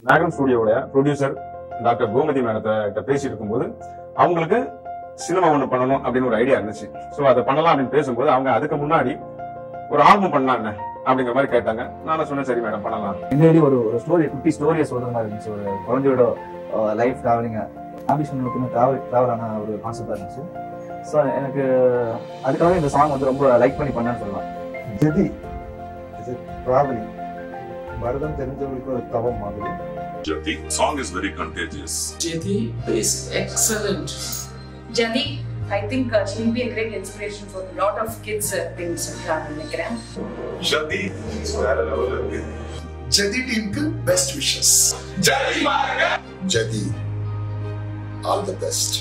நாகரம் ஸ்டுடியோட producer doctor Gomathi மேடத்தை பேசிட்டு இருக்கும்போது அவங்களுக்கு சினிமா ஒண்ணு பண்ணணும் அப்படின்னு ஒரு ஐடியா இருந்துச்சு சோ அதை பண்ணலாம் அப்படின்னு பேசும்போது அவங்க அதுக்கு முன்னாடி ஒரு ஆல்பம் பண்ணலாங்க அப்படிங்கிற மாதிரி கேட்டாங்க நானும் சொன்னேன் சரி மேடம் பண்ணலாம் முன்னாடி ஒரு ஒரு ஸ்டோரி குட்டி ஸ்டோரியை சொல்ற மாதிரி இருந்துச்சு ஒரு குழந்தையோட லைஃப் டிராவலிங் ஆம்பிஷன் நோக்கி டிராவல் டிராவல் ஆன ஒரு கான்செப்டாக இருந்துச்சு ஸோ எனக்கு அதுக்காக இந்த சாங் வந்து ரொம்ப லைக் பண்ணி பண்ணேன்னு சொல்லலாம் ஜெதி இஸ் டிராவலிங் பரதம் தெரிஞ்சவங்களுக்கு ஒரு தவம் மாதிரி The song is very contagious. Jyoti is excellent. Jadi, I think uh, she'll be a great inspiration for a lot of kids uh, things நான் நினைக்கிறேன் Shadi is வேற லெவல்ல இருக்கு ஜதி டீமுக்கு best wishes Jathi all the best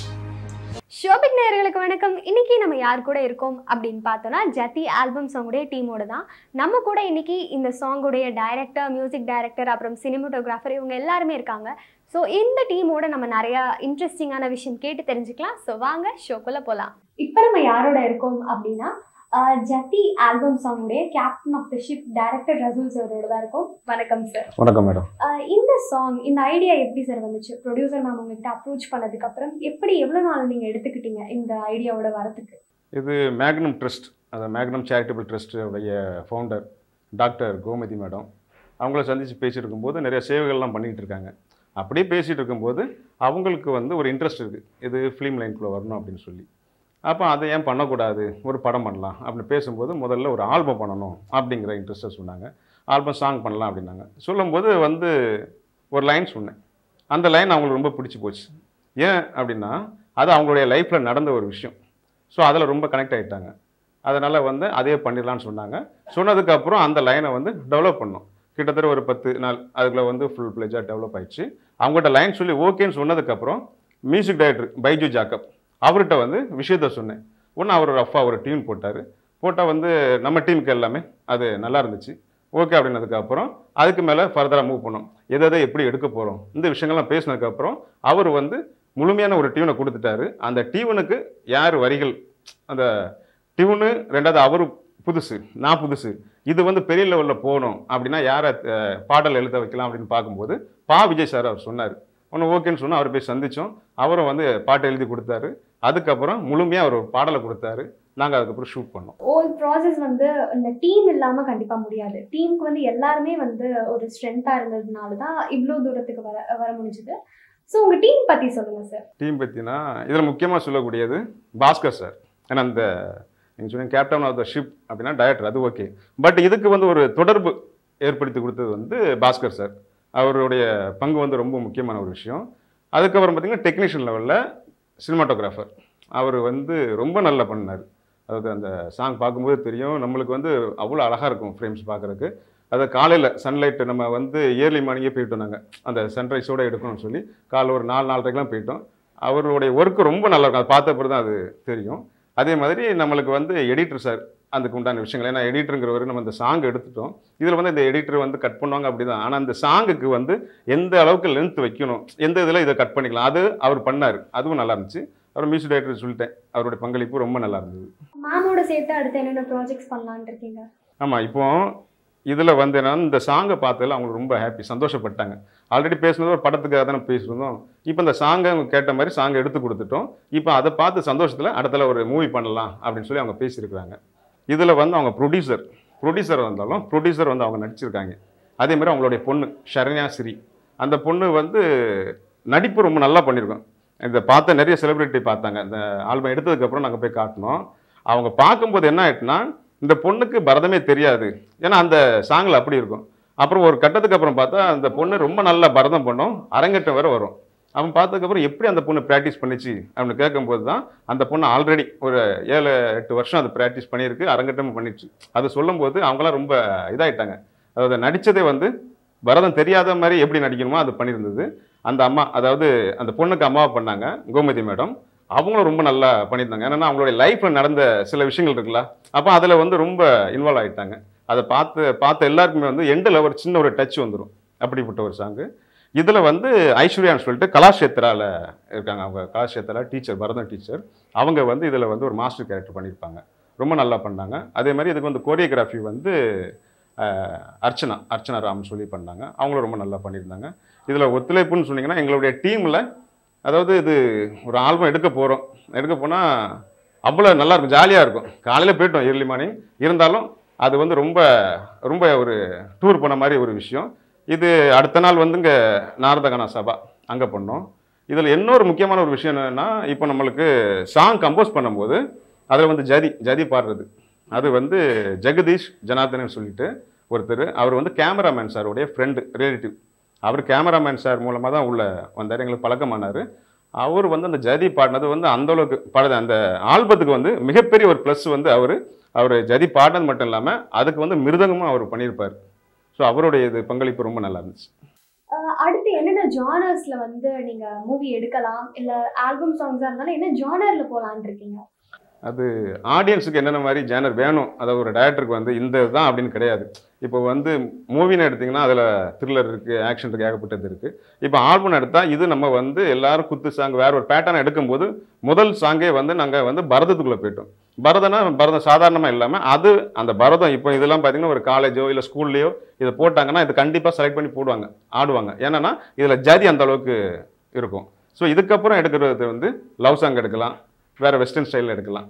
ஷோபிக் நேயர்களுக்கு வணக்கம் இன்னைக்கு நம்ம யார் கூட இருக்கோம் அப்படின்னு பார்த்தோம்னா ஜதி ஆல்பம் சாங்குடைய டீமோட தான் நம்ம கூட இன்னைக்கு இந்த சாங்குடைய டைரக்டர் மியூசிக் டைரக்டர் அப்புறம் சினிமோட்டோகிராஃபர் இவங்க எல்லாருமே இருக்காங்க ஸோ இந்த டீமோட நம்ம நிறைய இன்ட்ரெஸ்டிங்கான விஷயம் கேட்டு தெரிஞ்சுக்கலாம் ஸோ வாங்க ஷோக்குள்ள போகலாம் இப்போ நம்ம யாரோட இருக்கோம் அப்படின்னா ஆஹ், ஜதி ஆல்பம் சாங்குடைய captain of the ship director Rasool சாரோட தான் இருக்கும் வணக்கம் சார் வணக்கம் மேடம் ஆஹ் இந்த சாங் இந்த ஐடியா எப்படி சார் வந்துச்சு ப்ரொடியூசர் மேம் உங்ககிட்ட அப்ரோச் பண்ணதுக்கு அப்புறம் எப்படி எவ்வளோ நாள் நீங்க எடுத்துக்கிட்டீங்க இந்த ஐடியாவோட வரதுக்கு இது மேக்னம் ட்ரஸ்ட் அந்த மேக்னம் சேரிட்டபிள் ட்ரஸ்ட்டுடைய ஃபவுண்டர் டாக்டர் கோமதி மேடம் அவங்கள சந்தித்து பேசிட்டு இருக்கும்போது நிறைய சேவைகள்லாம் பண்ணிகிட்டு இருக்காங்க அப்படியே பேசிகிட்டு இருக்கும்போது அவங்களுக்கு வந்து ஒரு இன்ட்ரெஸ்ட் இருக்குது இது ஃபிலிம் லைனுக்குள்ளே வரணும் அப்படின்னு சொல்லி அப்போ அதை ஏன் பண்ணக்கூடாது ஒரு படம் பண்ணலாம் அப்படின்னு பேசும்போது முதல்ல ஒரு ஆல்பம் பண்ணணும் அப்படிங்கிற இன்ட்ரெஸ்ட்டை சொன்னாங்க ஆல்பம் சாங் பண்ணலாம் அப்படின்னாங்க சொல்லும்போது வந்து ஒரு லைன் சொன்னேன் அந்த லைன் அவங்களுக்கு ரொம்ப பிடிச்சி போச்சு ஏன் அப்படின்னா அது அவங்களுடைய லைஃப்பில் நடந்த ஒரு விஷயம் ஸோ அதில் ரொம்ப கனெக்ட் ஆகிட்டாங்க அதனால் வந்து அதே பண்ணிடலான்னு சொன்னாங்க சொன்னதுக்கப்புறம் அந்த லைனை வந்து டெவலப் பண்ணோம் கிட்டத்தட்ட ஒரு பத்து நாள் அதுக்குள்ள வந்து ஃபுல் பிளேஜாக டெவலப் ஆயிடுச்சு அவங்ககிட்ட லைன் சொல்லி ஓகேன்னு சொன்னதுக்கப்புறம் மியூசிக் டைரக்டர் பைஜு ஜாக்கப் அவர்கிட்ட வந்து விஷயத்த சொன்னேன் ஒன்று அவர் ரஃபாக ஒரு டியூன் போட்டார் போட்டால் வந்து நம்ம டீமுக்கு எல்லாமே அது நல்லா இருந்துச்சு ஓகே அப்படின்னதுக்கப்புறம் அதுக்கு மேலே ஃபர்தராக மூவ் பண்ணோம் எதை எதை எப்படி எடுக்க போகிறோம் இந்த விஷயங்கள்லாம் பேசினதுக்கப்புறம் அவர் வந்து முழுமையான ஒரு டியூனை கொடுத்துட்டாரு அந்த டியூனுக்கு யார் வரிகள் அந்த டியூனு ரெண்டாவது அவரு புதுசு நான் புதுசு இது வந்து பெரிய லெவலில் போகணும் அப்படின்னா யாரை அஹ், பாடல் எழுத வைக்கலாம் அப்படின்னு பார்க்கும்போது பா விஜய் சார் அவர் சொன்னார் ஒன்று ஓகேன்னு சொன்னால் அவர் போய் சந்தித்தோம் அவரும் வந்து பாட்டு எழுதி கொடுத்தாரு அதுக்கப்புறம் முழுமையாக அவர் ஒரு பாடலை கொடுத்தாரு நாங்கள் அதுக்கப்புறம் ஷூட் பண்ணோம் ஓல் ப்ராசஸ் வந்து இந்த டீம் இல்லாம கண்டிப்பா முடியாது டீமுக்கு வந்து எல்லாருமே வந்து ஒரு ஸ்ட்ரென்த்தா இருந்ததுனால தான் இவ்வளோ தூரத்துக்கு வர வர முடிஞ்சுது ஸோ உங்க டீம் பத்தி சொல்லுங்க சார் டீம் பற்றினா இதில் முக்கியமாக சொல்லக்கூடியது பாஸ்கர் சார் ஏன்னா அந்த நீங்கள் சொன்னீங்க கேப்டன் ஆஃப் த ஷிப் அப்படின்னா டைரக்டர் அது ஓகே பட் இதுக்கு வந்து ஒரு தொடர்பு ஏற்படுத்தி கொடுத்தது வந்து பாஸ்கர் சார் அவருடைய பங்கு வந்து ரொம்ப முக்கியமான ஒரு விஷயம் அதுக்கப்புறம் பார்த்தீங்கன்னா டெக்னீஷியன் லெவலில் சினிமாட்டோகிராஃபர் அவர் வந்து ரொம்ப நல்லா பண்ணார் அதாவது அந்த சாங் பார்க்கும்போது தெரியும் நம்மளுக்கு வந்து அவ்வளோ அழகாக இருக்கும் ஃப்ரேம்ஸ் பார்க்குறதுக்கு அது காலையில் சன்லைட் நம்ம வந்து இயர்லி மார்னிங்கே போயிட்டோம் நாங்கள் அந்த சன்ரைஸோடு எடுக்கணும்னு சொல்லி காலைல ஒரு நாலு நாலரைக்கெலாம் போயிட்டோம் அவருடைய ஒர்க்கு ரொம்ப நல்லா இருக்கும் அதை பார்த்த பிறகு தான் அது தெரியும் அதே மாதிரி நம்மளுக்கு வந்து எடிட்டர் சார் அதுக்கு உண்டான விஷயங்கள் ஏன்னா எடிட்டருங்கிறவர் நம்ம இந்த சாங் எடுத்துட்டோம் இதில் வந்து இந்த எடிட்டர் வந்து கட் பண்ணுவாங்க அப்படி தான் ஆனால் அந்த சாங்குக்கு வந்து எந்த அளவுக்கு லென்த் வைக்கணும் எந்த இதில் இதை கட் பண்ணிக்கலாம் அது அவர் பண்ணார் அதுவும் நல்லா இருந்துச்சு அவர் மியூசிக் டைரக்டர் சொல்லிட்டேன் அவருடைய பங்களிப்பு ரொம்ப நல்லா இருந்தது மேமோட சேர்த்து அடுத்து என்னென்ன ப்ராஜெக்ட்ஸ் பண்ணலாம்னு இருக்கீங்க ஆமாம் இப்போ இதில் வந்து என்னன்னா இந்த சாங்கை பார்த்ததில் அவங்க ரொம்ப ஹாப்பி சந்தோஷப்பட்டாங்க ஆல்ரெடி பேசுனது ஒரு படத்துக்காக தானே பேசியிருந்தோம் இப்போ இந்த சாங்கை அவங்க கேட்ட மாதிரி சாங்கை எடுத்து கொடுத்துட்டோம் இப்போ அதை பார்த்து சந்தோஷத்தில் அடுத்தல ஒரு மூவி பண்ணலாம் அப்படின்னு சொல்லி அவங்க பேசியிருக்கிறாங்க இதில் வந்து அவங்க ப்ரொடியூசர் ப்ரொடியூசர் வந்தாலும் ப்ரொடியூசர் வந்து அவங்க நடிச்சிருக்காங்க அதே மாதிரி அவங்களுடைய பொண்ணு ஷரண்யா ஸ்ரீ அந்த பொண்ணு வந்து நடிப்பு ரொம்ப நல்லா பண்ணியிருக்கோம் இதை பார்த்த நிறைய செலிபிரிட்டி பார்த்தாங்க இந்த ஆல்பம் எடுத்ததுக்கப்புறம் நாங்கள் போய் காட்டினோம் அவங்க பார்க்கும்போது என்ன ஆயிட்டுனா இந்த பொண்ணுக்கு பரதமே தெரியாது ஏன்னா அந்த சாங்கில் அப்படி இருக்கும் அப்புறம் ஒரு கட்டத்துக்கு அப்புறம் பார்த்தா அந்த பொண்ணு ரொம்ப நல்லா பரதம் பண்ணும் அரங்கேற்றம் வேற வரும் அவன் பார்த்ததுக்கப்புறம் எப்படி அந்த பொண்ணு ப்ராக்டிஸ் பண்ணிச்சு அப்படின்னு கேட்கும்போது தான் அந்த பொண்ணு ஆல்ரெடி ஒரு ஏழு எட்டு வருஷம் அது ப்ராக்டிஸ் பண்ணியிருக்கு அரங்கேற்றமும் பண்ணிடுச்சு அது சொல்லும்போது அவங்களாம் ரொம்ப இதாயிட்டாங்க அதாவது நடித்ததே வந்து பரதம் தெரியாத மாதிரி எப்படி நடிக்கணுமோ அது பண்ணியிருந்தது அந்த அம்மா அதாவது அந்த பொண்ணுக்கு அம்மாவை பண்ணாங்க கோமதி மேடம் அவங்களும் ரொம்ப நல்லா பண்ணியிருந்தாங்க ஏன்னா அவங்களுடைய லைஃப்பில் நடந்த சில விஷயங்கள் இருக்குல்ல அப்போ அதில் வந்து ரொம்ப இன்வால்வ் ஆகிட்டாங்க அதை பார்த்து பார்த்த எல்லாருக்குமே வந்து எண்டில் ஒரு சின்ன ஒரு டச் வந்துடும் அப்படிப்பட்ட ஒரு சாங்கு இதில் வந்து ஐஸ்வர்யான்னு சொல்லிட்டு கலாஷேத்ராவில் இருக்காங்க அவங்க கலாஷேத்ரா டீச்சர் பரதம் டீச்சர் அவங்க வந்து இதில் வந்து ஒரு மாஸ்டர் கேரக்டர் பண்ணியிருப்பாங்க ரொம்ப நல்லா பண்ணாங்க அதே மாதிரி இதுக்கு வந்து கோரியோகிராஃபி வந்து அஹ், அர்ச்சனா அர்ச்சனா ராம் சொல்லி பண்ணாங்க அவங்களும் ரொம்ப நல்லா பண்ணியிருந்தாங்க இதில் ஒத்துழைப்புன்னு சொன்னீங்கன்னா எங்களுடைய டீமில் அதாவது இது ஒரு ஆல்பம் எடுக்க போகிறோம் எடுக்க போனால் அவ்வளோ நல்லா இருக்கும் ஜாலியாக இருக்கும் காலையில் போயிட்டோம் ஏர்லி மார்னிங் இருந்தாலும் அது வந்து ரொம்ப ரொம்ப ஒரு டூர் போன மாதிரி ஒரு விஷயம் இது அடுத்த நாள் வந்து இங்கே நாரதகனா சபா அங்கே பண்ணோம் இதில் இன்னொரு முக்கியமான ஒரு விஷயம் என்னென்னா இப்போ நம்மளுக்கு சாங் கம்போஸ் பண்ணும்போது அதில் வந்து ஜதி ஜதி பாடுறது அது வந்து ஜெகதீஷ் ஜனார்தனன் சொல்லிட்டு ஒருத்தர் அவர் வந்து கேமராமேன் சாருடைய ஃப்ரெண்டு ரிலேட்டிவ் அவர் கேமராமேன் சார் மூலமாக தான் உள்ள வந்தார் எங்களுக்கு பழக்கமானார் அவர் வந்து அந்த ஜதி பாடினது வந்து அந்த அளவுக்கு பாடுது அந்த ஆல்பத்துக்கு வந்து மிகப்பெரிய ஒரு ப்ளஸ் வந்து அவர் அவர் ஜதி பாடினது மட்டும் இல்லாமல் அதுக்கு வந்து மிருதங்கமும் அவர் பண்ணியிருப்பார் ஸோ அவருடைய இது பங்களிப்பு ரொம்ப நல்லா இருந்துச்சு அஹ் அடுத்து என்னென்ன ஜானர்ஸ்ல வந்து நீங்க மூவி எடுக்கலாம் இல்ல ஆல்பம் சாங்ஸா இருந்தாலும் என்ன ஜானர்ல போலான்னு இருக்கீங்க அது ஆடியன்ஸுக்கு என்னென்ன மாதிரி ஜேனர் வேணும் அதாவது ஒரு டேரக்டருக்கு வந்து இந்த தான் அப்படின்னு கிடையாது இப்போ வந்து மூவின்னு எடுத்திங்கன்னா அதில் த்ரில்லர் இருக்குது ஆக்ஷன் இருக்குது ஏகப்பட்டது இருக்குது இப்போ ஆல்பம் எடுத்தால் இது நம்ம வந்து எல்லாரும் குத்து சாங் வேற ஒரு பேட்டர்ன் எடுக்கும்போது முதல் சாங்கே வந்து நாங்கள் வந்து பரதத்துக்குள்ளே போயிட்டோம் பரதம்னா பரதம் சாதாரணமாக இல்லாமல் அது அந்த பரதம் இப்போ இதெல்லாம் பார்த்தீங்கன்னா ஒரு காலேஜோ இல்லை ஸ்கூல்லையோ இதை போட்டாங்கன்னா இது கண்டிப்பாக செலக்ட் பண்ணி போடுவாங்க ஆடுவாங்க ஏன்னா இதில் ஜாதி அந்த அளவுக்கு இருக்கும் ஸோ இதுக்கப்புறம் எடுக்கிறது வந்து லவ் சாங் எடுக்கலாம் வேற வெஸ்டர்ன் ஸ்டைலில் எடுக்கலாம்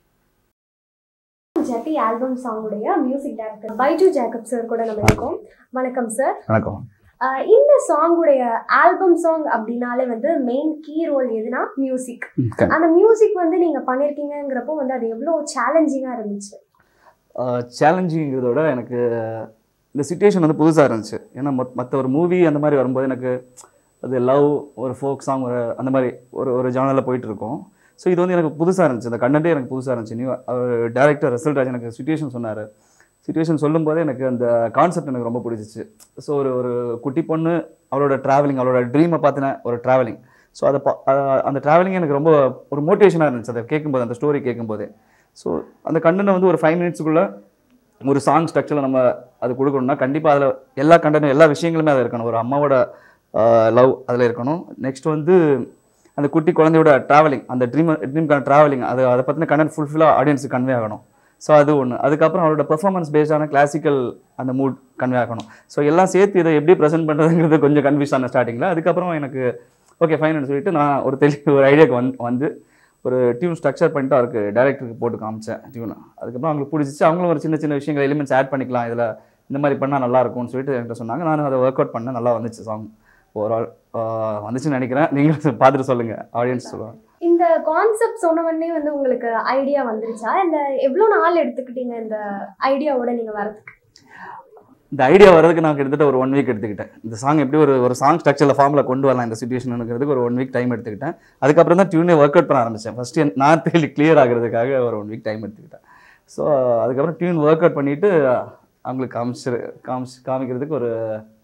ஜட்டி ஆல்பம் சாங்குடைய music director Baiju Jacob sir கூட நம்ம இருக்கோம் வணக்கம் சார் வணக்கம் அஹ் இந்த சாங்குடைய ஆல்பம் சாங் அப்படின்னாலே வந்து மெயின் கீ ரோல் எதுனா மியூசிக் அந்த மியூசிக் வந்து நீங்க பண்ணிருக்கீங்கங்கிறப்போ வந்து அது எவ்வளவு சேலஞ்சிங்கா இருந்துச்சு சேலஞ்சிங்கிறத விட எனக்கு இந்த சுச்சுவேஷன் வந்து புதுசாக இருந்துச்சு ஏன்னா மற்ற ஒரு மூவி அந்த மாதிரி வரும்போது எனக்கு அது லவ் ஒரு ஃபோக் சாங் ஒரு அந்த மாதிரி ஒரு ஒரு ஜானலில் போயிட்டு இருக்கும் ஸோ இது வந்து எனக்கு புதுசாக இருந்துச்சு அந்த கண்டென்ட்டே எனக்கு புதுசாக இருந்துச்சு நியூ அவர் டேரக்டர் ரிசல்ட் ராஜ் எனக்கு சுச்சுவேஷன் சொன்னார் சுச்சுவேஷன் சொல்லும்போதே எனக்கு அந்த கான்செப்ட் எனக்கு ரொம்ப பிடிச்சிச்சு ஸோ ஒரு ஒரு குட்டி பொண்ணு அவளோட ட்ராவலிங் அவளோட ட்ரீமை பார்த்தின ஒரு ட்ராவலிங் ஸோ அதை பா அஹ் அந்த ட்ராவலிங் எனக்கு ரொம்ப ஒரு மோட்டிவேஷனாக இருந்துச்சு அதை கேட்கும்போது அந்த ஸ்டோரி கேட்கும்போதே ஸோ அந்த கண்டனை வந்து ஒரு ஃபைவ் மினிட்ஸுக்குள்ளே ஒரு சாங் ஸ்ட்ரக்சரில் நம்ம அது கொடுக்கணும்னா கண்டிப்பாக அதில் எல்லா கண்டனும் எல்லா விஷயங்களுமே அதில் இருக்கணும் ஒரு அம்மாவோட லவ் அதில் இருக்கணும் நெக்ஸ்ட் வந்து அந்த குட்டி குழந்தையோட ட்ராவலிங் அந்த ட்ரீம் ட்ரீம்க்கான ட்ராவலிங் அது அதை பற்றின கண்டென்ட் ஃபுல்ஃபில்லாக ஆடியன்ஸுக்கு கன்வே ஆகணும் ஸோ அது ஒன்று அதுக்கப்புறம் அவரோட பெர்ஃபார்மன்ஸ் பேஸ்டான கிளாசிக்கல் அந்த மூட் கன்வே ஆகணும் ஸோ எல்லாம் சேர்த்து இதை எப்படி ப்ரெசென்ட் பண்ணுறதுங்கிறது கொஞ்சம் கன்ஃபியூஸ் ஆன ஸ்டார்டிங்கில் அதுக்கப்புறம் எனக்கு ஓகே ஃபைன் சொல்லிட்டு நான் ஒரு தெளி ஒரு ஐடியாவுக்கு வந்து வந்து ஒரு டியூன் ஸ்ட்ரக்சர் பண்ணிட்டு அவருக்கு டேரக்டருக்கு போட்டு காமிச்சேன் டியூனை அதுக்கப்புறம் அவங்களுக்கு பிடிச்சிச்சு அவங்களும் ஒரு சின்ன சின்ன விஷயங்கள் எலிமெண்ட்ஸ் ஆட் பண்ணிக்கலாம் இதில் இந்த மாதிரி பண்ணால் நல்லா இருக்கும்னு சொல்லிட்டு என்கிட்ட சொன்னாங்க நானும் அதை ஒர்க் அவுட் பண்ணேன் நல்லா வந்துச்சு சாங் ஓவரால் வந்துச்சுன்னு நினைக்கிறேன் நீங்களும் பார்த்துட்டு சொல்லுங்கள் ஆடியன்ஸ் சொல்லுவாங்க இந்த கான்செப்ட் சொன்ன உடனே வந்து உங்களுக்கு ஐடியா வந்துருச்சா இல்ல எவ்வளவு நாள் எடுத்துக்கிட்டீங்க இந்த ஐடியாவோட நீங்க வரதுக்கு இந்த ஐடியா வர்றதுக்கு நான் கிட்டத்தட்ட ஒரு ஒன் வீக் எடுத்துக்கிட்டேன் இந்த சாங் எப்படி ஒரு ஒரு சாங் ஸ்ட்ரக்சரில் ஃபார்மில் கொண்டு வரலாம் இந்த சுச்சுவேஷனுங்கிறதுக்கு ஒரு ஒன் வீக் டைம் எடுத்துக்கிட்டேன் அதுக்கப்புறம் தான் டியூனே ஒர்க் அவுட் பண்ண ஆரம்பித்தேன் ஃபஸ்ட்டு நான் தெளி கிளியர் ஆகிறதுக்காக ஒரு ஒன் வீக் டைம் எடுத்துக்கிட்டேன் ஸோ அதுக்கப்புறம் டியூன் ஒர்க் அவுட் பண்ணிவிட்டு அவங்களுக்கு காமிச்சு காமிச்சு காமிக்கிறதுக்கு ஒரு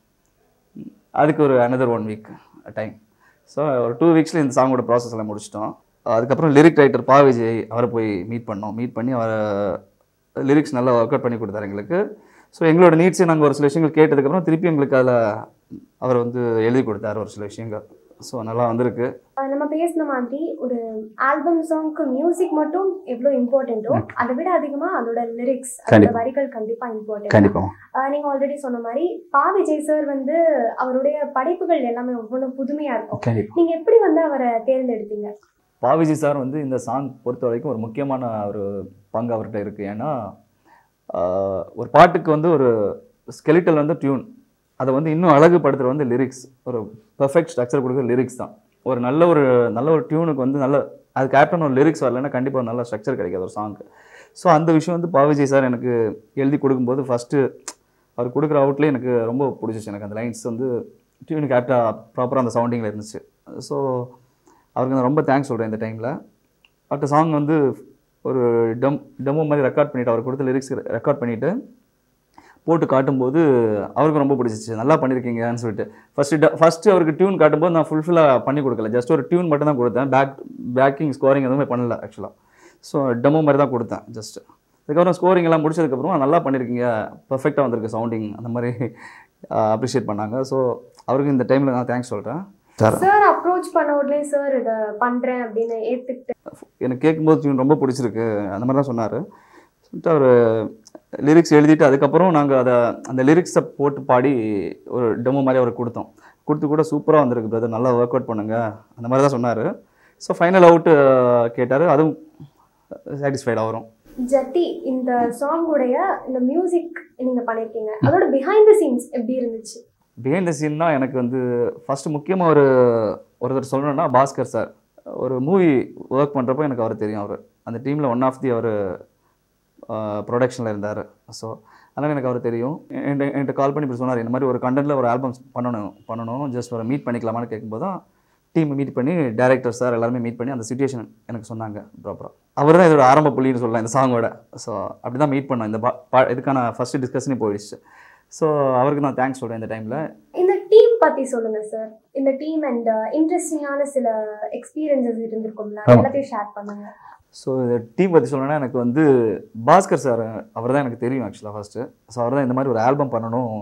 அதுக்கு ஒரு another one week time so ஒரு டூ வீக்ஸில் இந்த சாங்கோட ப்ராசஸ் எல்லாம் முடிச்சிட்டோம் அதுக்கப்புறம் லிரிக் ரைட்டர் பா விஜய் அவரை போய் மீட் பண்ணோம் மீட் பண்ணி அவரை லிரிக்ஸ் நல்லா ஒர்க் அவுட் பண்ணி கொடுத்தாரு எங்களுக்கு ஸோ எங்களோட நீட்ஸை நாங்கள் ஒரு சில விஷயங்கள் கேட்டதுக்கப்புறம் திருப்பி எங்களுக்கு அதில் அவர் வந்து எழுதி கொடுத்தாரு ஒரு சில விஷயங்கள் ஸோ நல்லா வந்திருக்கு அஹ் நம்ம பேசின மாதிரி ஒரு ஆல்பம் சாங்க்கு மியூசிக் மட்டும் எவ்வளவு இம்பார்ட்டன்ட்டோ அதை விட அதிகமா அதோட லிரிக்ஸ் அதோட கண்டிப்பா. வரிகள் கண்டிப்பா இம்பார்ட்டன்ட் கண்டிப்பாக நீங்க ஆல்ரெடி சொன்ன மாதிரி பா விஜய் சார் வந்து அவருடைய படைப்புகள் எல்லாமே ஒவ்வொன்றும் புதுமையா இருக்கும் கண்டிப்பாக நீங்க எப்படி வந்து அவரை தேர்ந்தெடுத்தீங்க பாவிஜி சார் வந்து இந்த சாங் பொறுத்த வரைக்கும் ஒரு முக்கியமான ஒரு பங்கு அவர்கிட்ட இருக்குது ஏன்னா ஆஹ், ஒரு பாட்டுக்கு வந்து ஒரு ஸ்கெலிட்டல் வந்து டியூன் அதை வந்து இன்னும் அழகுபடுத்துறது வந்து லிரிக்ஸ் ஒரு பெர்ஃபெக்ட் ஸ்ட்ரக்சர் கொடுக்குற லிரிக்ஸ் தான் ஒரு நல்ல ஒரு நல்ல ஒரு டியூனுக்கு வந்து நல்ல அதுக்கு ஆப்டான ஒரு லிரிக்ஸ் வரலன்னா கண்டிப்பாக ஒரு நல்ல ஸ்ட்ரக்சர் கிடைக்காது ஒரு சாங்க்கு ஸோ அந்த விஷயம் வந்து பாவிஜய் சார் எனக்கு எழுதி கொடுக்கும்போது ஃபஸ்ட்டு அவர் கொடுக்குற அவுட்லேயே எனக்கு ரொம்ப பிடிச்சிச்சு எனக்கு அந்த லைன்ஸ் வந்து டியூனுக்கு ஆப்டாக ப்ராப்பராக அந்த சவுண்டிங்கில் இருந்துச்சு ஸோ அவருக்கு நான் ரொம்ப தேங்க்ஸ் சொல்கிறேன் இந்த டைமில் அடுத்த சாங் வந்து ஒரு டம் டெமோ மாதிரி ரெக்கார்ட் பண்ணிவிட்டு அவர் கொடுத்த லிரிக்ஸ் ரெக்கார்ட் பண்ணிவிட்டு போட்டு காட்டும்போது அவருக்கு ரொம்ப பிடிச்சிச்சு நல்லா பண்ணியிருக்கீங்கன்னு சொல்லிட்டு ஃபஸ்ட்டு ஃபஸ்ட்டு அவருக்கு டியூன் காட்டும்போது நான் ஃபுல்ஃபில்லாக பண்ணி கொடுக்கல ஜஸ்ட் ஒரு டியூன் மட்டும் தான் கொடுத்தேன் பேக் பேக்கிங் ஸ்கோரிங் எதுவுமே பண்ணல ஆக்சுவலாக ஸோ டெமோ மாதிரி தான் கொடுத்தேன் ஜஸ்ட் அதுக்கப்புறம் ஸ்கோரிங் எல்லாம் முடிச்சதுக்கப்புறம் நல்லா பண்ணியிருக்கீங்க பர்ஃபெக்டாக வந்திருக்கு சவுண்டிங் அந்த மாதிரி அப்ரிஷியேட் பண்ணாங்க ஸோ அவருக்கு இந்த டைமில் நான் தேங்க்ஸ் சொல்கிறேன் சார் சார் அப்ரோச் பண்ண உடனே சார் இதை பண்றேன் அப்படின்னு ஏத்துக்கிட்டு எனக்கு கேட்கும்போது டியூன் ரொம்ப பிடிச்சிருக்கு அந்த மாதிரி தான் சொன்னார் சொல்லிட்டு அவர் லிரிக்ஸ் எழுதிட்டு அதுக்கப்புறம் நாங்கள் அதை அந்த லிரிக்ஸை போட்டு பாடி ஒரு டெமோ மாதிரி அவருக்கு கொடுத்தோம் கொடுத்து கூட சூப்பராக வந்திருக்கு பிரதர் நல்லா ஒர்க் அவுட் பண்ணுங்க அந்த மாதிரி தான் சொன்னார் ஸோ ஃபைனல் அவுட்டு கேட்டார் அதுவும் சாட்டிஸ்ஃபைடாக வரும் ஜத்தி இந்த சாங்குடைய இந்த மியூசிக் நீங்க பண்ணிருக்கீங்க அதோட பிஹைண்ட் த சீன்ஸ் எப்படி இருந்துச்சு பிஹைண்ட் த சீன்னா எனக்கு வந்து ஃபஸ்ட்டு முக்கியமாக ஒரு ஒருத்தர் சொல்லணும்னா பாஸ்கர் சார் ஒரு மூவி ஒர்க் பண்ணுறப்போ எனக்கு அவர் தெரியும் அவர் அந்த டீமில் ஒன் ஆஃப் தி அவர் ப்ரொடக்ஷனில் இருந்தார் ஸோ அதனால் எனக்கு அவர் தெரியும் என்கிட்ட என்கிட்ட கால் பண்ணி இப்படி சொன்னார் இந்த மாதிரி ஒரு கண்டென்ட்டில் ஒரு ஆல்பம் பண்ணணும் பண்ணணும் ஜஸ்ட் ஒரு மீட் பண்ணிக்கலாமான்னு கேட்கும்போது தான் டீம் மீட் பண்ணி டேரக்டர் சார் எல்லாருமே மீட் பண்ணி அந்த சுச்சுவேஷன் எனக்கு சொன்னாங்க ப்ராப்பராக அவர் தான் இதோட ஆரம்ப புள்ளின்னு சொல்லலாம் இந்த சாங்கோட ஸோ அப்படி தான் மீட் பண்ணோம் இந்த பா பா- இதுக்கான ஃபஸ்ட்டு டிஸ்கஷனே போயிடுச்சு ஸோ அவருக்கு நான் தேங்க்ஸ் சொல்கிறேன் இந்த டைமில் இந்த டீம் பத்தி சொல்லுங்க சார் இந்த டீம் அண்ட் இன்ட்ரெஸ்டிங்கான சில எக்ஸ்பீரியன்சஸ் இருந்திருக்கும்ல அது ஆமா. எல்லாத்தையும் ஷேர் பண்ணுங்க ஸோ இந்த டீம் பற்றி சொல்லணும்னா எனக்கு வந்து பாஸ்கர் சார் அவர் தான் எனக்கு தெரியும் ஆக்சுவலாக ஃபஸ்ட்டு ஸோ அவர் தான் இந்த மாதிரி ஒரு ஆல்பம் பண்ணணும்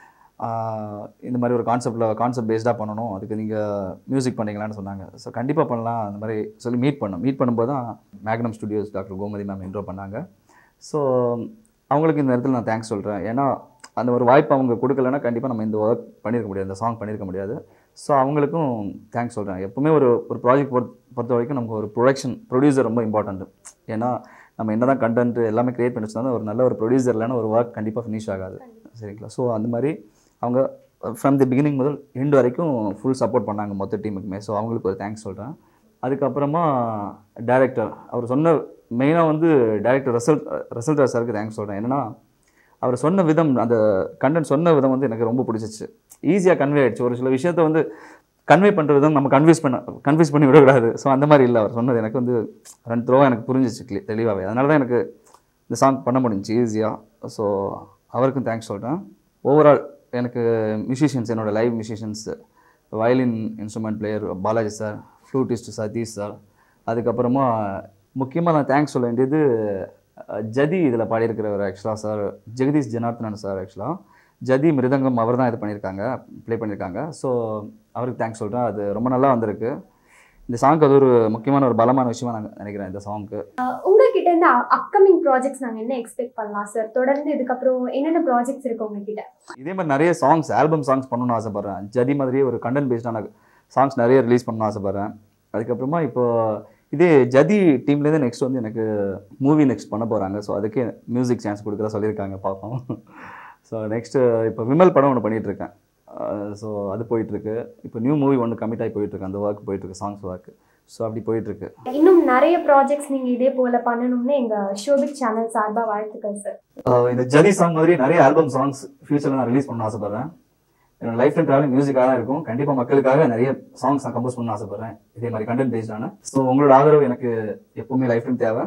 ஆஹ் இந்த மாதிரி ஒரு கான்செப்டில் கான்செப்ட் பேஸ்டாக பண்ணணும் அதுக்கு நீங்கள் மியூசிக் பண்ணீங்களான்னு சொன்னாங்க ஸோ கண்டிப்பாக பண்ணலாம் அந்த மாதிரி சொல்லி மீட் பண்ணோம் மீட் பண்ணும்போது தான் Magnum studios doctor Gomathi ma'am intro பண்ணாங்க ஸோ அவங்களுக்கு இந்த இடத்துல நான் தேங்க்ஸ் சொல்கிறேன் ஏன்னா அந்த ஒரு வாய்ப்பு அவங்க கொடுக்கலன்னா கண்டிப்பாக நம்ம இந்த ஒர்க் பண்ணியிருக்க முடியாது இந்த சாங் பண்ணியிருக்க முடியாது ஸோ அவங்களுக்கும் தேங்க்ஸ் சொல்கிறேன் எப்பவுமே ஒரு ஒரு ப்ராஜெக்ட் பொறுத்த பொறுத்த வரைக்கும் நமக்கு ஒரு ப்ரொடக்ஷன் ப்ரொடியூசர் ரொம்ப இம்பார்ட்டன்ட் ஏன்னா நம்ம என்ன தான் கண்டென்ட் எல்லாமே க்ரியேட் பண்ணி வச்சிருந்தாலும் ஒரு நல்ல ஒரு ப்ரொடியூசர் இல்லைன்னா ஒரு ஒர்க் கண்டிப்பாக ஃபினிஷ் ஆகாது சரிங்களா ஸோ அந்த மாதிரி அவங்க ஃப்ரம் தி பிகினிங் முதல் எண்ட் வரைக்கும் ஃபுல் சப்போர்ட் பண்ணாங்க மொத்த டீமுக்குமே ஸோ அவங்களுக்கு ஒரு தேங்க்ஸ் சொல்கிறேன் அதுக்கப்புறமா டேரக்டர் அவர் சொன்ன மெயினாக வந்து டேரக்டர் ரிசல்ட் ரிசல்ட் சாருக்கு தேங்க்ஸ் சொல்கிறேன் என்னன்னா அவர் சொன்ன விதம் அந்த கண்டென்ட் சொன்ன விதம் வந்து எனக்கு ரொம்ப பிடிச்சிச்சு ஈஸியாக கன்வே ஆயிடுச்சு ஒரு சில விஷயத்த வந்து கன்வே பண்ணுற விதம் நம்ம கன்வியூஸ் பண்ண கன்வியூஸ் பண்ணி விடக்கூடாது ஸோ அந்த மாதிரி இல்லை அவர் சொன்னது எனக்கு வந்து ரெண்டு த்ரோவாக எனக்கு புரிஞ்சிச்சு clear- தெளிவாகவே அதனால தான் எனக்கு இந்த சாங் பண்ண முடிஞ்சுச்சு ஈஸியாக ஸோ அவருக்கும் தேங்க்ஸ் சொல்கிறேன் ஓவரால் எனக்கு மியூசிஷியன்ஸ் என்னோட live musicians violin instrument player Balaji sir flutist Satish sir அதுக்கப்புறமா முக்கியமாக நான் தேங்க்ஸ் சொல்ல வேண்டியது அஹ், ஜதி இதில் பாடியிருக்கிறவர் ஆக்சுவலாக சார் ஜெகதீஷ் ஜனார்த்தனன் சார் ஆக்சுவலாக ஜதி மிருதங்கம் அவர் தான் இது பண்ணியிருக்காங்க ப்ளே பண்ணியிருக்காங்க ஸோ அவருக்கு தேங்க்ஸ் சொல்கிறேன் அது ரொம்ப நல்லா வந்திருக்கு இந்த சாங்க்கு அது ஒரு முக்கியமான ஒரு பலமான விஷயமா நான் நினைக்கிறேன் இந்த சாங்க்கு உங்ககிட்ட இருந்து அப்கமிங் ப்ராஜெக்ட்ஸ் நாங்க என்ன எக்ஸ்பெக்ட் பண்ணலாம் சார் தொடர்ந்து இதுக்கப்புறம் என்னென்ன ப்ராஜெக்ட்ஸ் இருக்கு உங்ககிட்ட இதே மாதிரி நிறைய சாங்ஸ் ஆல்பம் சாங்ஸ் பண்ணணும்னு ஆசைப்பட்றேன் ஜதி மாதிரியே ஒரு கண்டென்ட் பேஸ்டான சாங்ஸ் நிறைய ரிலீஸ் பண்ணணும்னு ஆசைப்பட்றேன் அதுக்கப்புறமா இப்போ இதே ஜதி டீம்லேருந்து நெக்ஸ்ட் வந்து எனக்கு மூவி நெக்ஸ்ட் பண்ண போகிறாங்க ஸோ அதுக்கே மியூசிக் சான்ஸ் கொடுக்குறதா சொல்லியிருக்காங்க பார்ப்போம் ஸோ நெக்ஸ்ட்டு இப்போ விமல் படம் ஒன்று பண்ணிகிட்ருக்கேன் ஸோ அது போயிட்டுருக்கு இப்போ நியூ மூவி ஒன்று கமிட் ஆகி போயிட்டுருக்கு அந்த ஒர்க் போயிட்டுருக்கு சாங்ஸ் ஒர்க் ஸோ அப்படி போயிட்டுருக்கு இன்னும் நிறைய ப்ராஜெக்ட்ஸ் நீங்க இதே போல பண்ணணும்னு எங்க ஷோபிக் சேனல் சார்பா வாழ்த்துக்கள் சார் ஆஹ் இந்த ஜதி சாங் மாதிரி நிறைய ஆல்பம் சாங்ஸ் ஃபியூச்சரில் நான் ரிலீஸ் பண்ண ஆசைப்படுறேன் என்னோட லைஃப் டைம் ட்ராவலிங் மியூசிக்காக தான் இருக்கும் கண்டிப்பாக மக்களுக்காக நிறைய சாங்ஸ் நான் கம்போஸ் பண்ண ஆசைப்படுறேன் இதே மாதிரி கண்டென்ட் பேஸ்டான ஸோ உங்களோட ஆதரவு எனக்கு எப்பவுமே லைஃப் டைம் தேவை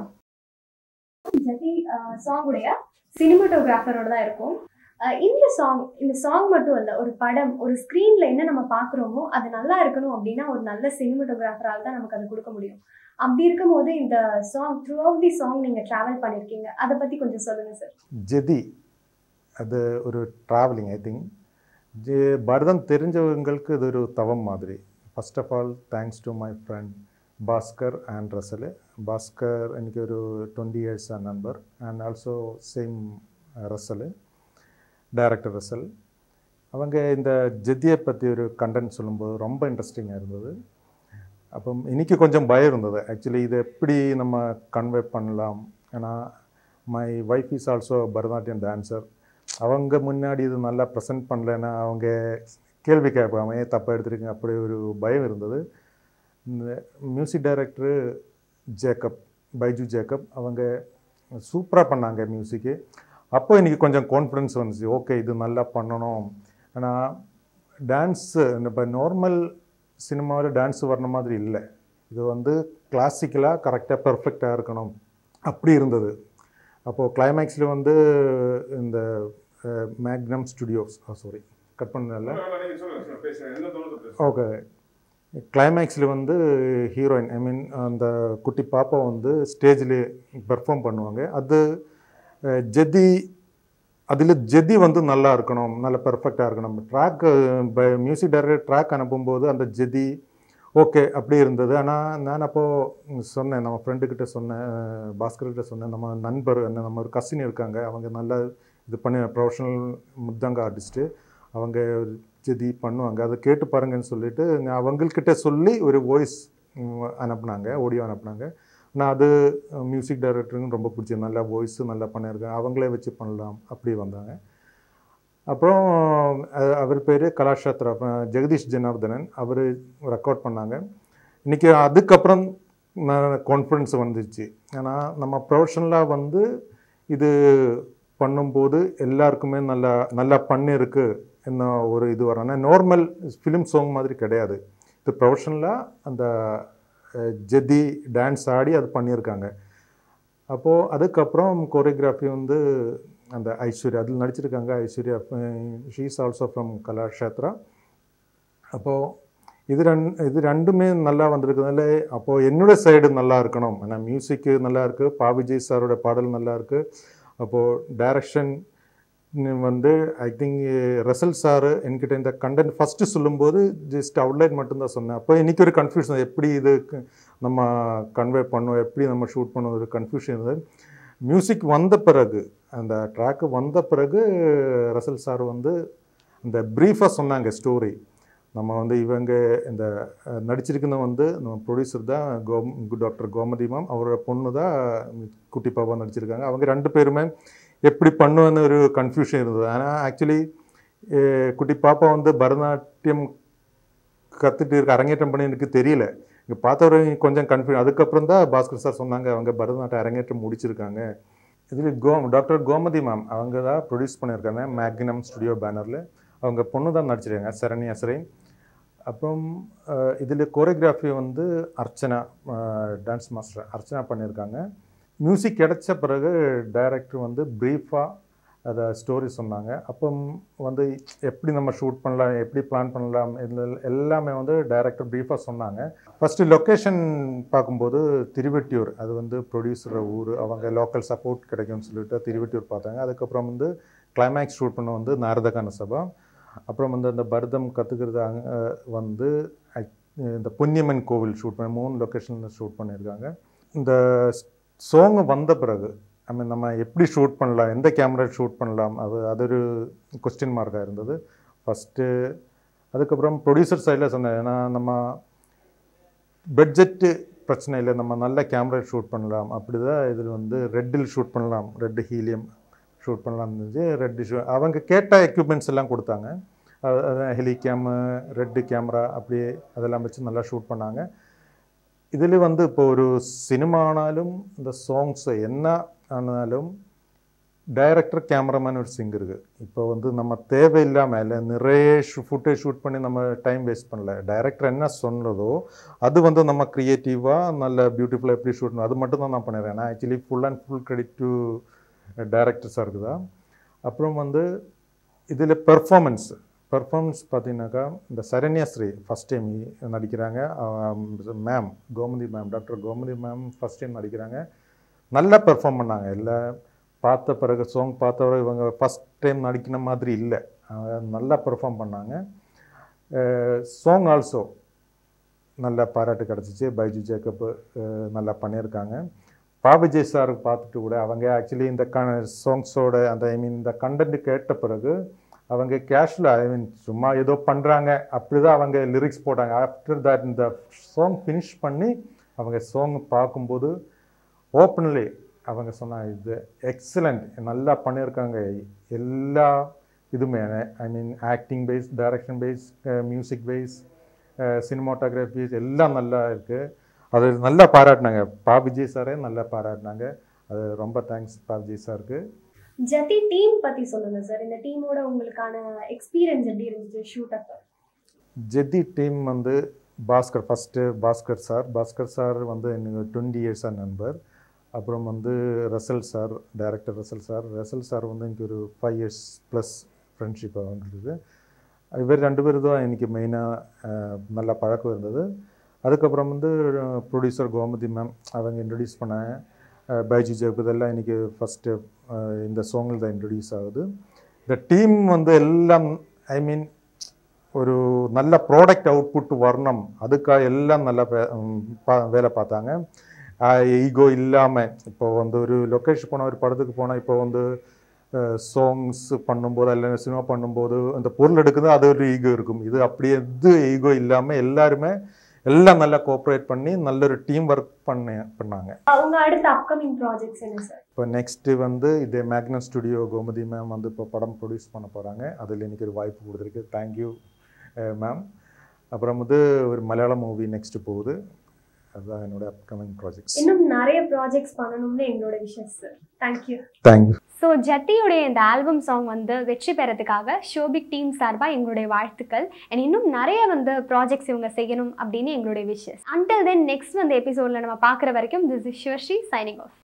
ஜதி சாங்குடைய சினிமாட்டோகிராஃபரோட தான் இருக்கும் அஹ் இந்த சாங் இந்த சாங் மட்டும் இல்ல ஒரு படம் ஒரு ஸ்க்ரீன்ல என்ன நம்ம பார்க்குறோமோ அது நல்லா இருக்கணும் அப்படின்னா ஒரு நல்ல சினிமாட்டோகிராஃபரால் தான் நமக்கு அது கொடுக்க முடியும் அப்படி இருக்கும்போது இந்த song throughout the song நீங்க டிராவல் பண்ணிருக்கீங்க அதை பத்தி கொஞ்சம் சொல்லுங்க சார் ஜெதி அது ஒரு ட்ராவலிங் ஐ திங்க் ஜெ பரதம் தெரிஞ்சவங்களுக்கு இது ஒரு தவம் மாதிரி first of all thanks to my friend Bhaskar and Rasool Bhaskar எனக்கு ஒரு டுவெண்ட்டி இயர்ஸ் நண்பர் and also same Rasool director Rasool அவங்க இந்த ஜெதியை பற்றி ஒரு கண்டென்ட் சொல்லும்போது ரொம்ப இன்ட்ரெஸ்டிங்காக இருந்தது அப்போ இன்னைக்கு கொஞ்சம் பயம் இருந்தது ஆக்சுவலி இதை எப்படி நம்ம கன்வே பண்ணலாம் ஏன்னா my wife is also Bharatanatyam dancer அவங்க முன்னாடி இது நல்லா ப்ரெசென்ட் பண்ணலைன்னா அவங்க கேள்வி கேட்பாங்க ஏன் தப்பாக எடுத்துருக்கீங்க அப்படி ஒரு பயம் இருந்தது இந்த music director Jacob Baiju Jacob அவங்க சூப்பராக பண்ணாங்க மியூசிக்கு அப்போ எனக்கு கொஞ்சம் கான்ஃபிடன்ஸ் வந்துச்சு ஓகே இது நல்லா பண்ணணும் ஆனால் டான்ஸு இப்போ நார்மல் சினிமாவில் டான்ஸ் வர்ற மாதிரி இல்லை இது வந்து கிளாசிக்கலாக கரெக்டாக பெர்ஃபெக்டாக இருக்கணும் அப்படி இருந்தது அப்போது கிளைமேக்ஸில் வந்து இந்த மேக்னம் ஸ்டுடியோஸ் சாரி கட் பண்ணல ஓகே கிளைமேக்ஸில் வந்து ஹீரோயின் ஐ மீன் அந்த குட்டி பாப்பா வந்து ஸ்டேஜில் பெர்ஃபார்ம் பண்ணுவாங்க அது அஹ், ஜெதி அதில் ஜெதி வந்து நல்லா இருக்கணும் நல்ல பெர்ஃபெக்டாக இருக்கணும் ட்ராக் மியூசிக் டைரக்டர் ட்ராக் அனுப்பும்போது அந்த ஜெதி ஓகே அப்படி இருந்தது ஆனால் நான் அப்போது சொன்னேன் நம்ம ஃப்ரெண்டுக்கிட்ட சொன்னேன் பாஸ்கர்கிட்ட சொன்னேன் நம்ம நண்பர் என்ன நம்ம ஒரு கசின் இருக்காங்க அவங்க நல்லா இது பண்ணி ப்ரொஃபஷனல் முத்தங்க ஆர்டிஸ்ட்டு அவங்க ஜெதி பண்ணுவாங்க அதை கேட்டு பாருங்கன்னு சொல்லிட்டு நான் அவங்கக்கிட்ட சொல்லி ஒரு வாய்ஸ் அனுப்புனாங்க ஆடியோ அனுப்புனாங்க நான் அது மியூசிக் டைரக்டருங்க ரொம்ப பிடிச்சது நல்லா வாய்ஸு நல்லா பண்ணியிருக்கேன் அவங்களே வச்சு பண்ணலாம் அப்படி வந்தாங்க அப்புறம் அஹ், அவர் பேர் கலாஷாத்ரா அஹ், ஜெகதீஷ் ஜனார்தனன் அவர் ரெக்கார்ட் பண்ணாங்க இன்றைக்கி அதுக்கப்புறம் கான்ஃபிடன்ஸ் வந்துச்சு ஏன்னா நம்ம ப்ரொஃபஷனலாக வந்து இது பண்ணும்போது எல்லாருக்குமே நல்லா நல்லா பண்ணியிருக்கு என்ன ஒரு இது வரும் ஆனால் நார்மல் ஃபிலிம் சாங் மாதிரி கிடையாது இது ப்ரொஃபஷனலாக அந்த அஹ், ஜெதி டான்ஸ் ஆடி அது பண்ணியிருக்காங்க அப்போது அதுக்கப்புறம் கோரியோகிராஃபி வந்து அந்த ஐஸ்வர்யா அதில் நடிச்சிருக்காங்க Aishwarya she is also from Kalakshetra அப்போது இது ரெண் இது ரெண்டுமே நல்லா வந்திருக்கிறதுனால அப்போது என்னோட சைடு நல்லா இருக்கணும் ஏன்னா மியூசிக்கு நல்லா இருக்குது பா விஜய் சாரோட பாடல் நல்லா இருக்குது அப்போது டைரக்ஷன் வந்து ஐ திங்க் ரசல் சார் என்கிட்ட இந்த கண்டென்ட் ஃபஸ்ட்டு சொல்லும்போது ஜஸ்ட் அவுட்லைன் மட்டும்தான் சொன்னேன் அப்போ இன்றைக்கி ஒரு கன்ஃபியூஷன் எப்படி இது க- நம்ம கன்வே பண்ணுவோம் எப்படி நம்ம ஷூட் பண்ணுவோம் ஒரு கன்ஃபியூஷன் இருந்தது மியூசிக் வந்த பிறகு அந்த ட்ராக்கு வந்த பிறகு ரசல் சார் வந்து இந்த ப்ரீஃபாக சொன்னாங்க ஸ்டோரி நம்ம வந்து இவங்க இந்த அஹ், நடிச்சிருக்கிறது வந்து நம்ம ப்ரொடியூசர் தான் கோம் டாக்டர் கோமதி மேம் அவரோட பொண்ணு தான் குட்டி பாப்பா நடிச்சிருக்காங்க அவங்க ரெண்டு பேருமே எப்படி பண்ணுவேன்னு ஒரு கன்ஃபியூஷன் இருந்தது ஆனால் ஆக்சுவலி குட்டி பாப்பா வந்து பரதநாட்டியம் கற்றுட்டு இருக்க அரங்கேற்றம் பண்ணி எனக்கு தெரியல இங்கே பார்த்தவரை கொஞ்சம் கன்ஃபியூ அதுக்கப்புறம் தான் பாஸ்கர் சார் சொன்னாங்க அவங்க பரதநாட்டியம் அரங்கேற்றம் முடிச்சிருக்காங்க இதில் கோ டாக்டர் கோமதி மேம் அவங்க தான் ப்ரொடியூஸ் பண்ணியிருக்காங்க மேக்னம் ஸ்டுடியோ பேனரில் அவங்க பொண்ணு தான் நடிச்சிருக்காங்க சரணி அசரைன் அப்புறம் இதில் கோரியோகிராஃபி வந்து அர்ச்சனா டான்ஸ் மாஸ்டர் அர்ச்சனா பண்ணியிருக்காங்க மியூசிக் கிடைச்ச பிறகு டைரக்டர் வந்து ப்ரீஃபாக அதை ஸ்டோரி சொன்னாங்க அப்போ வந்து எப்படி நம்ம ஷூட் பண்ணலாம் எப்படி பிளான் பண்ணலாம் இதில் எல்லாமே வந்து டைரக்டர் ப்ரீஃபாக சொன்னாங்க ஃபஸ்ட்டு லொக்கேஷன் பார்க்கும்போது திருவெட்டியூர் அது வந்து ப்ரொடியூசர் ஊர் அவங்க லோக்கல் சப்போர்ட் கிடைக்கும்னு சொல்லிட்டு திருவெட்டியூர் பார்த்தாங்க அதுக்கப்புறம் வந்து கிளைமேக்ஸ் ஷூட் பண்ண வந்து நாரதகான சபா அப்புறம் வந்து அந்த பரதம் கற்றுக்கிறது அங்கே வந்து act- இந்த புண்ணியம்மன் கோவில் ஷூட் பண்ணி மூணு லொக்கேஷனில் ஷூட் பண்ணியிருக்காங்க இந்த சாங் வந்த பிறகு ஐ மீன் நம்ம எப்படி ஷூட் பண்ணலாம் எந்த கேமரா ஷூட் பண்ணலாம் அது அது ஒரு கொஸ்டின் மார்க்காக இருந்தது ஃபஸ்ட்டு அதுக்கப்புறம் ப்ரொடியூசர் சைடில் சொன்னேன் ஏன்னா நம்ம பட்ஜெட்டு பிரச்சனை இல்லை நம்ம நல்ல கேமரா ஷூட் பண்ணலாம் அப்படி தான் இதில் வந்து ரெட்டில் ஷூட் பண்ணலாம் ரெட் ஹீலியம் ஷூட் பண்ணலாம் இருந்துச்சு ரெட்டு ஷூ அவங்க கேட்ட எக்யூப்மெண்ட்ஸ் எல்லாம் கொடுத்தாங்க ஹெலிகேமு ரெட்டு கேமரா அப்படி அதெல்லாம் வச்சு நல்லா ஷூட் பண்ணாங்க இதில் வந்து இப்போ ஒரு சினிமா ஆனாலும் இந்த சாங்ஸ் என்ன ஆனாலும் டைரக்டர் கேமராமேன் ஒரு சிங் இருக்கு இப்போ வந்து நம்ம தேவையில்லாமல் இல்லை நிறைய ஃபுட்டேஜ் ஷூட் பண்ணி நம்ம டைம் வேஸ்ட் பண்ணல டைரக்டர் என்ன சொன்னதோ அது வந்து நம்ம க்ரியேட்டிவாக நல்ல பியூட்டிஃபுல்லாக எப்படி ஷூட் பண்ணணும் அது மட்டும் தான் நான் பண்ணிடுறேன் நான் actually full and full credit to டைரக்டர்ஸாக இருக்குதா அப்புறம் வந்து இதில் பெர்ஃபார்மன்ஸ் பெர்ஃபார்மன்ஸ் பார்த்தீங்கன்னாக்கா இந்த சரண்யாஸ்ரீ ஃபஸ்ட் டைம் நடிக்கிறாங்க ma'am Gomathi ma'am doctor Gomathi ma'am first time நடிக்கிறாங்க நல்லா பெர்ஃபார்ம் பண்ணாங்க இல்லை பார்த்த பிறகு சாங் பார்த்த பிறகு இவங்க ஃபஸ்ட் டைம் நடிக்கிற மாதிரி இல்லை அவங்க நல்லா பெர்ஃபார்ம் பண்ணாங்க சாங் ஆல்சோ நல்ல பாராட்டு கிடச்சிச்சு பைஜு ஜேக்கப் அஹ், நல்லா பண்ணியிருக்காங்க பாபுஜே சார் பார்த்துட்டு கூட அவங்க ஆக்சுவலி இந்த க சாங்ஸோட அந்த ஐ மீன் இந்த கண்டென்ட் கேட்ட பிறகு அவங்க கேஷுவலாக ஐ மீன் சும்மா ஏதோ பண்ணுறாங்க அப்படி தான் அவங்க லிரிக்ஸ் போட்டாங்க ஆஃப்டர் தட் இந்த சாங் ஃபினிஷ் பண்ணி அவங்க சாங் பார்க்கும்போது ஓப்பன்லி அவங்க சொன்னாங்க இது எக்ஸலண்ட் நல்லா பண்ணியிருக்காங்க எல்லா இதுவுமே I mean acting base direction base music base cinematography எல்லாம் நல்லா இருக்குது அது நல்லா பாராட்டினாங்க பா விஜய் சாரே நல்லா பாராட்டினாங்க அது ரொம்ப தேங்க்ஸ் பா விஜய் சாருக்கு ஜதி டீம் பத்தி சொல்லுங்க சார் இந்த டீமோட உங்களுக்கான எக்ஸ்பீரியன்ஸ் எப்படி இருந்துச்சு ஷூட் அப்ப ஜெதி டீம் வந்து Bhaskar first Bhaskar sir Bhaskar sir வந்து எனக்கு டுவெண்ட்டி இயர்ஸாக நண்பர் அப்புறம் வந்து Russell sir director Russell sir Russell sir வந்து எனக்கு ஒரு ஃபைவ் இயர்ஸ் ப்ளஸ் ஃப்ரெண்ட்ஷிப்பாக வந்துருக்கு இவர் ரெண்டு பேரும் தான் எனக்கு மெயினாக நல்ல பழக்கம் இருந்தது அதுக்கப்புறம் வந்து ப்ரொடியூசர் கோமதி மேம் அவங்க இன்ட்ரடியூஸ் பண்ணாங்க அஹ் பைஜு ஜெப் இதெல்லாம் இன்றைக்கி ஃபஸ்ட்டு இந்த சாங்கில் தான் இன்ட்ரடியூஸ் ஆகுது இந்த டீம் வந்து எல்லாம் ஐ மீன் ஒரு நல்ல ப்ராடக்ட் அவுட்புட் வரணும் அதுக்காக எல்லாம் நல்லா வே- ம், பா- வேலை பார்த்தாங்க ஈகோ இல்லாமல் இப்போ வந்து ஒரு லொக்கேஷன் போனால் ஒரு படத்துக்கு போனால் இப்போ வந்து சாங்ஸ் பண்ணும்போது அல்ல சினிமா பண்ணும்போது அந்த பொருள் எடுக்குது அது ஒரு ஈகோ இருக்கும் இது அப்படி எது ஈகோ இல்லாமல் எல்லாருமே எல்லாம் நல்லா கோஆப்ரேட் பண்ணி நல்ல ஒரு டீம் ஒர்க் பண்ண பண்ணாங்க உங்க அடுத்த அப்கமிங் ப்ராஜெக்ட்ஸ் என்ன சார் இப்போ நெக்ஸ்ட்டு வந்து இதே மேக்னஸ் ஸ்டுடியோ கோமதி மேம் வந்து இப்போ படம் ப்ரொடியூஸ் பண்ண போகிறாங்க அதில் எனக்கு ஒரு வாய்ப்பு கொடுத்துருக்கு தேங்க்யூ மேம் அப்புறம் வந்து ஒரு மலையாள மூவி நெக்ஸ்ட்டு போகுது அதுதான் என்னோட அப்கமிங் ப்ராஜெக்ட்ஸ் இன்னும் நிறைய ப்ராஜெக்ட்ஸ் பண்ணணும்னு எங்களோட wishes sir thank you thank you so ஜட்டியுடைய இந்த ஆல்பம் சாங் வந்து வெற்றி பெறதுக்காக ஷோபிக் டீம் சார்பாக எங்களுடைய வாழ்த்துக்கள் அண்ட் இன்னும் நிறைய வந்து ப்ராஜெக்ட்ஸ் இவங்க செய்யணும் அப்படின்னு எங்களுடைய விஷஸ் அன்டில் தென் நெக்ஸ்ட் வந்து எபிசோடில் நம்ம பார்க்குற வரைக்கும் this is Sivasri signing of